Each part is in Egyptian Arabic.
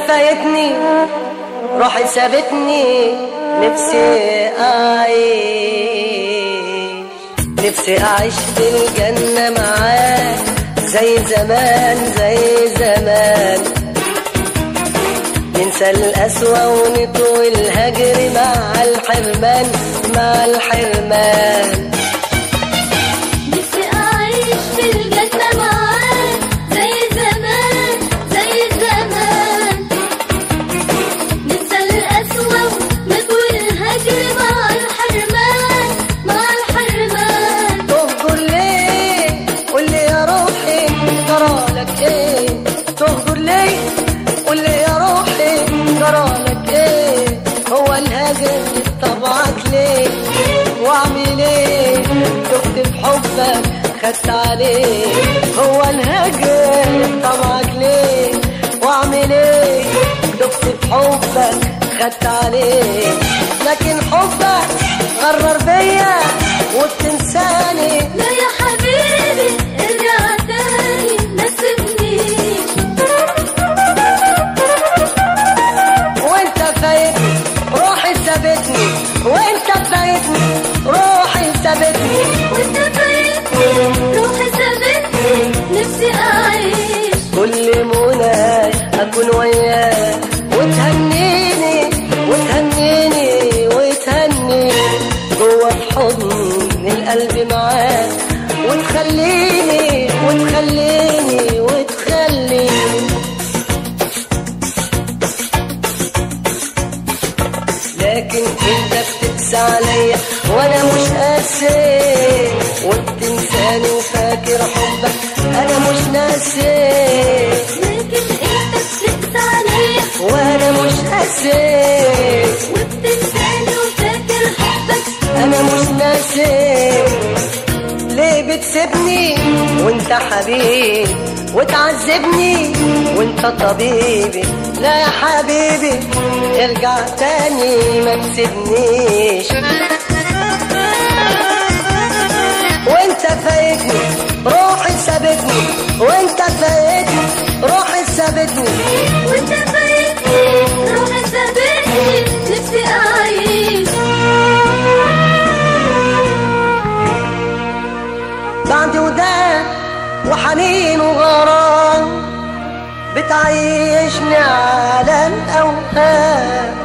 فايتني روحي سابتني نفسي أعيش نفسي أعيش في الجنة معاك زي زمان زي زمان ننسى القسوة ونطوي الهجر مع الحرمان مع الحرمان نفسي أعيش في الجنة معاك زي زمان زي زمان ننسى القسوة ونطوي الهجر مع الحرمان مع الحرمان تهجر ليه قول لي يا روحي جرالك ايه تهجر ليه قول لي يا روحي جرالك ايه هو الهجر طبعك ليه واعمل ايه دخت في حبك خدت عليه هو الهجر طبعك ليه واعمل ايه دخت في حبك خدت عليه لكن حبك غرر بيا وبتنساني لا يا حبيبي ارجع تاني ما تسيبنيش وانت فايتني روحي سابتني وانت فايتني روحي سابتني وانت فايتني روحي سابتني نفسي أعيش كل مناي اكون وياك وتهنيني وتهنيني وتهنيني جوه حضن القلب معاك وتخليني وتخليني وتخليني لكن انت بتقسى عليا وانا مش قاسي وبتنساني وفاكر حبك انا مش ناسي لكن انت بتقسى عليا وانا مش قاسي وبتنساني وفاكر حبك انا مش ناسي ليه بتسيبني وانت حبيبي وتعذبني وانت طبيبي لا يا حبيبي ارجع تاني ما تسيبنيش وانت فايتني روحي سابتني وانت فايتني روحي سابتني وانت فايتني روحي سابتني نفسي أعيش بعد وداد وحنين وغرام بتعيشني على الأوهام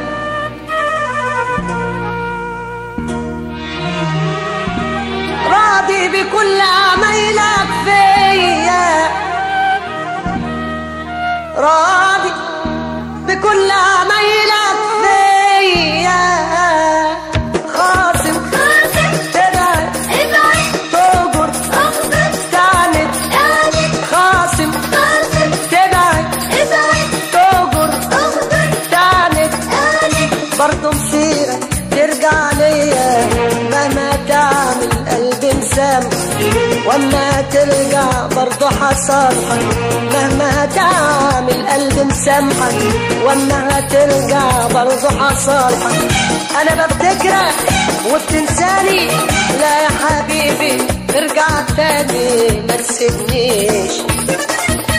راضي بكل عمايلك فيا راضي بكل عمايلك فيا خاصم خاصم تبعد ابعد تهجر اخبط تعند اعند خاصم خاصم تبعد ابعد تهجر اخبط تعند اعند برضه مسيرك ترجع ليا مهما تعمل قلبي مسامح واما ترجع برضه حصالحك مهما تعمل قلبي مسامحك واما هترجع برضه حصالحك انا بفتكرك وبتنساني لا يا حبيبي ارجع تاني ما تسيبنيش